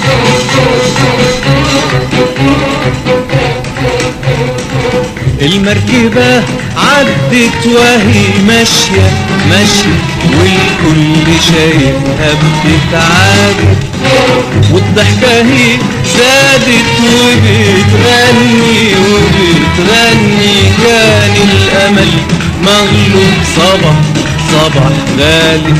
المركبة عدت وهي ماشية ماشية والكل شايفها بتتعاجب والضحكة هي زادت وبتغني وبتغني كان الأمل مغلوب صبح صبح غالب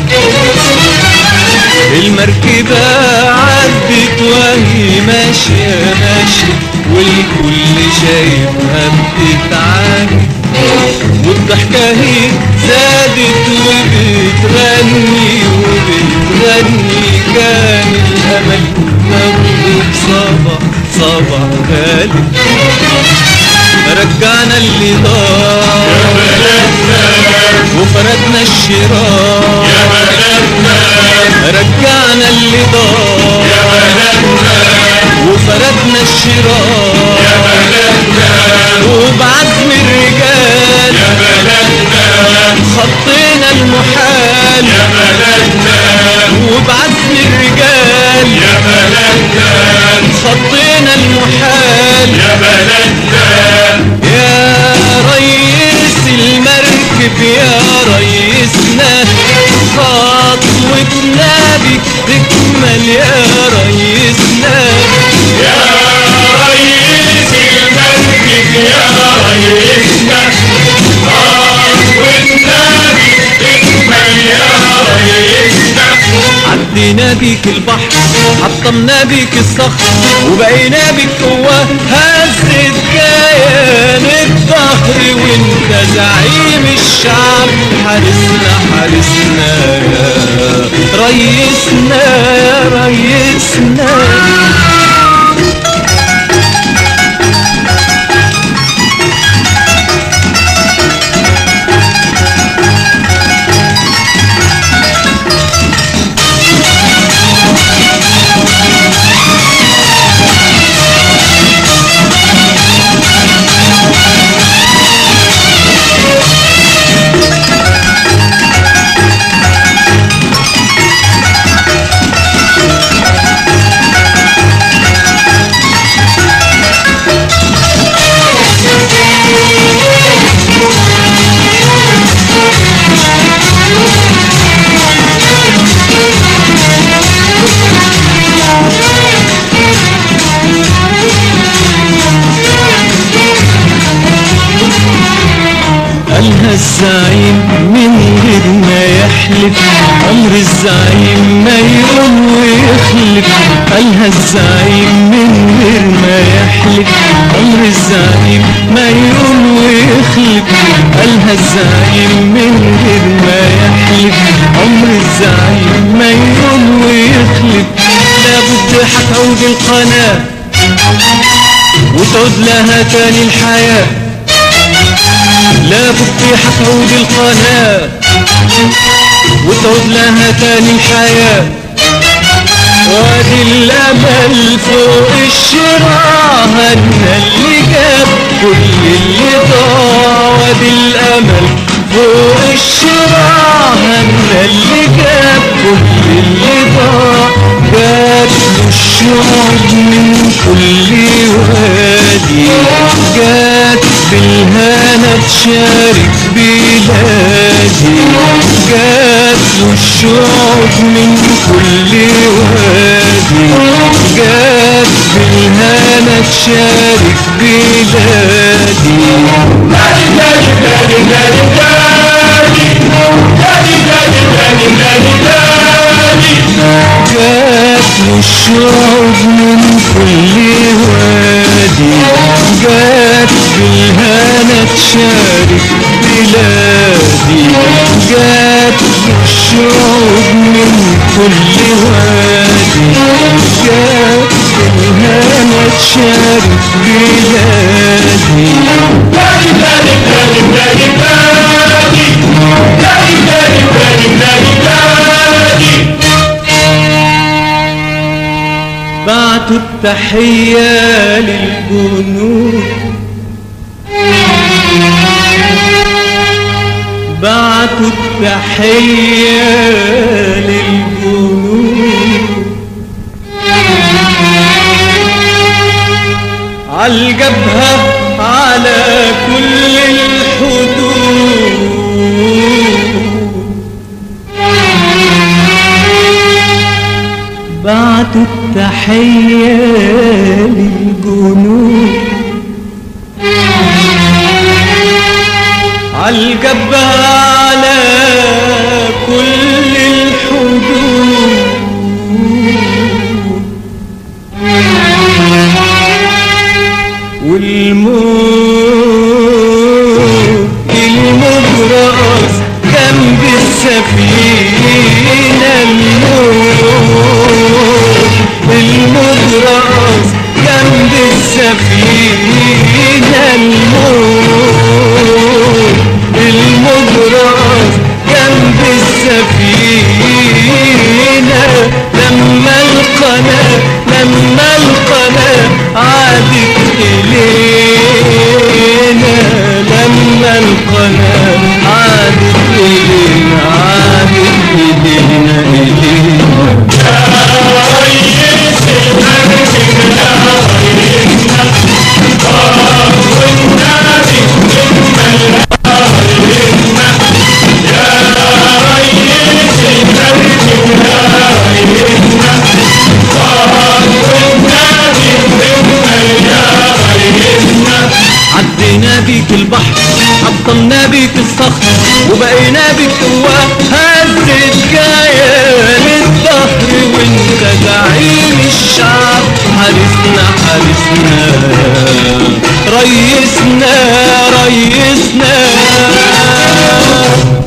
المركبة عدت وهي ماشية ماشية والكل شايفها بتتعاني والضحكة هي زادت وبتغني وبتغني كان الأمل مغلوب صبح صبح غالب رجعنا اللي ضاع يا بلدنا وفردنا الشراع يا بلدنا رجعنا اللي ضاع يا بلدنا وفردنا الشراع يا بلدنا وبعزم الرجال يا بلدنا خطينا المحال يا بلدنا وبعزم الرجال يا بلدنا خطينا المحال يا بلدنا يا ريس المركب يا ريسنا خطوتنا بك تكمل يا ريسنا يا ريس المركب يا ريسنا والنبي اكمل يا ريسنا عدينا بيك البحر حطمنا بيك الصخر وبقينا بيك قوة هزت كيان الظهر وانت زعيم الشعب حارسنا حارسنا يا ريسنا يا ريسنا قالها الزعيم من غير ما يحلف عمر الزعيم ما يقول ويخلف قالها الزعيم من غير ما يحلف عمر الزعيم ما يقول ويخلف قالها الزعيم من غير ما يحلف عمر الزعيم ما يقول ويخلف لابد هتعود القناة وتعود لها تاني الحياه لابد هتعود القناة وتعود لها تاني الحياة وادي الامل فوق الشراع هنا اللي جاب كل اللي ضاع وادي الامل فوق الشراع هنا اللي جاب كل اللي ضاع جات له الشعوب من كل وادي جات بالهنا تشارك بلادي جات له الشعوب من كل وادي جات بالهنا تشارك بلادي نادي نادي نادي نادي نادي نادي نادي نادي نادي جات له الشعوب من كل وادي جات بالهنا تشارك بلادي جات له الشعوب من كل وادي جات بالهنا تشارك بلادي نادي نادي نادي نادي نادي نادي نادي نادي نادي بعتوا التحية للجنود بعتوا التحية للجنود عالجبهة على كل الحدود بعتوا التحية للجنود عالجبهة على كل الحدود والموت المجرس جنب السفينة الموت المجرس جنب السفينة الموت المجرس جنب السفينة لما القناة لما القناة عادت إلينا لما القناة عادت إلينا عادت إلينا إلينا عدينا بيك البحر عطلنا بيك الصخر وبقينا بيك قوة هزت كيان الظهر وانت زعيم الشعب حارسنا حارسنا ريسنا ريسنا